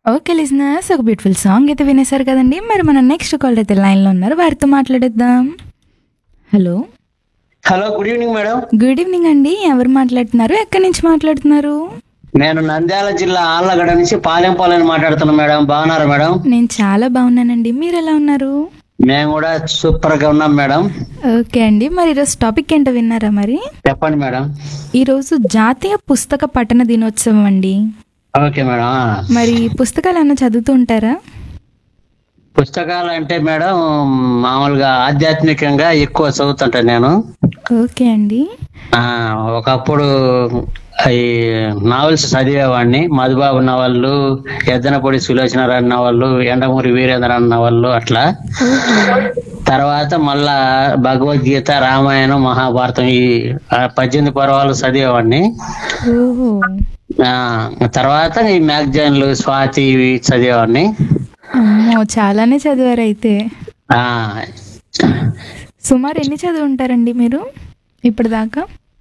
Okay listeners ఒక beautiful song అయితే వినేశారు కదండి మరి మన నెక్స్ట్ కాల్ అయితే లైన్లో ఉన్నారు వారితో మాట్లాడేద్దాం hello hello good evening madam good evening అండి ఎవరు మాట్లాడుతున్నారు ఎక్కడి నుంచి మాట్లాడుతున్నారు నేను నంద్యాల జిల్లా ఆళ్ళగడ్డ నుంచి పాలెంపాలని మాట్లాడుతున్నా మేడం బాగున్నారా మేడం నేను చాలా బాగున్నానండి మీరు ఎలా ఉన్నారు మేము కూడా సూపర్ గా ఉన్నాం మేడం ఓకే అండి మరి ఈరోజు టాపిక్ ఏంటో విన్నారా మరి చెప్పండి మేడం ఈరోజు జాతీయ పుస్తక పఠన దినోత్సవం అండి ఓకే మేడం ఆ. మరి పుస్తకాలు అన్న చదువుతూ ఉంటారా పుస్తకాలు అంటే మేడం మామూలుగా ఆధ్యాత్మికంగా ఎక్కువ చదువుతుంటాను నేను ఓకే అండి ఆ ఒకప్పుడు ఈ నావెల్స్ చదివేవాడిని మధుబాబు నవళ్ళు ఎద్దనపొడి సులోచనారాయణ నవళ్ళు ఎండమూరి వీరేంద్ర నవళ్ళు అట్లా తర్వాత మళ్ళా భగవద్గీత రామాయణం మహాభారతం ఈ ఆ పద్దెనిమిది పర్వాలు చదివేవాడిని ఓహో ఆ తర్వాత ఈ మ్యాగజైన్లు స్వాతి ఇవి చదివేవాడిని అమ్మో చాలానే చదివారు అయితే ఆ సుమారు ఎన్ని చదివి ఉంటారండి మీరు ఇప్పటిదాకా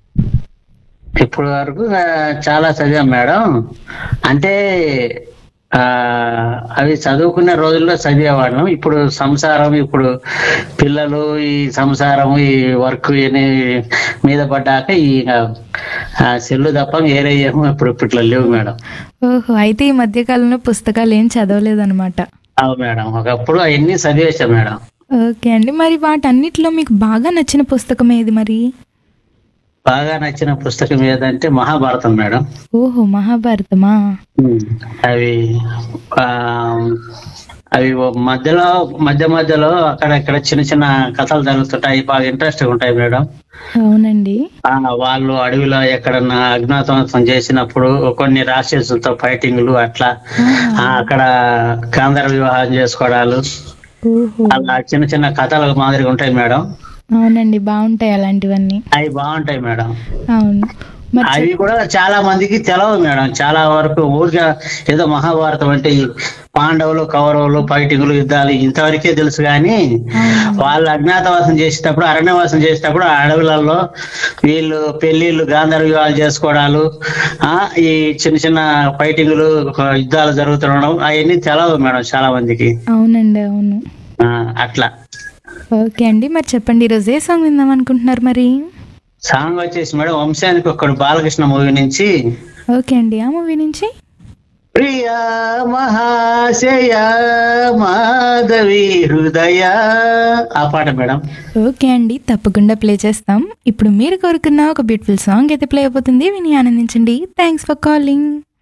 ఇప్పటి వరకు ఆ, చాలా చదివాం మేడం అంటే ఆ అవి చదువుకునే రోజుల్లో చదివేవాళ్ళం ఇప్పుడు సంసారం ఇప్పుడు పిల్లలు ఈ సంసారం ఈ వర్క్ ఇని మీద పడ్డాక ఈ ఆ, సెల్లు తప్ప వేరే ఏమో ఇప్పుడు ఇప్పట్లో లేవు మేడం ఓహో అయితే ఈ మధ్య కాలంలో పుస్తకాలు ఏం చదవలేదన్నమాట అవు మేడం ఒకప్పుడు అవన్నీ చదివేశాం మేడం ఓకే అండి మరి వాటన్నిటిలో మీకు బాగా నచ్చిన పుస్తకం ఏది మరి బాగా నచ్చిన పుస్తకం ఏదంటే మహాభారతం మేడం ఓహో మహాభారతమా అవి ఆ అవి ఓ మధ్యలో మధ్య మధ్యలో అక్కడక్కడ చిన్న చిన్న కథలు జరుగుతుంటాయి బాగా ఇంట్రెస్ట్ ఉంటాయి మేడం అవునండి ఆ వాళ్ళు అడవిలో ఎక్కడన్నా అజ్ఞాతవాసం చేసినప్పుడు కొన్ని రాక్షసులతో ఫైటింగ్లు అట్లా ఆ, అక్కడ గాంధర్వ వివాహం చేసుకోవడాలు ఓహో అలా చిన్న చిన్న కథలు మాదిరిగా ఉంటాయి మేడం అవునండి బాగుంటాయి అలాంటివన్నీ అవి బాగుంటాయి మేడం అవును మరి అవి కూడా చాలా మందికి తెలవు మేడం చాలా వరకు ఊరిగా ఏదో మహాభారతం అంటే ఈ పాండవులు కౌరవులు ఫైటింగ్లు యుద్ధాలు ఇంతవరకే తెలుసు కానీ వాళ్ళు అజ్ఞాతవాసం చేసేటప్పుడు అరణ్యవాసం చేసేటప్పుడు ఆ అడవులలో వీళ్ళు పెళ్లిళ్ళు గాంధర్వ వివాహాలు చేసుకోవడాలు ఆ ఈ చిన్న చిన్న ఫైటింగ్లు యుద్ధాలు జరుగుతుండడం అవన్నీ తెలవు మేడం చాలా మందికి అవునండి అవును ఆ, అట్లా ఓకే అండి మరి చెప్పండి ఈరోజు ఏ సాంగ్ విందాం అనుకుంటున్నారు మరి సాంగ్ వచ్చేసి మేడం వంశానికి ఒక్కడు బాలకృష్ణ మూవీ నుంచి ఓకే అండి ఆ మూవీ నుంచి ప్రియా మహాశయ మాధవి హృదయ ఆ పాట మేడం ఓకే అండి తప్పకుండా ప్లే చేస్తాం ఇప్పుడు మీరు కోరుకున్న ఒక బ్యూటిఫుల్ సాంగ్ అయితే ప్లే అయిపోతుంది విని ఆనందించండి థ్యాంక్స్ ఫర్ కాలింగ్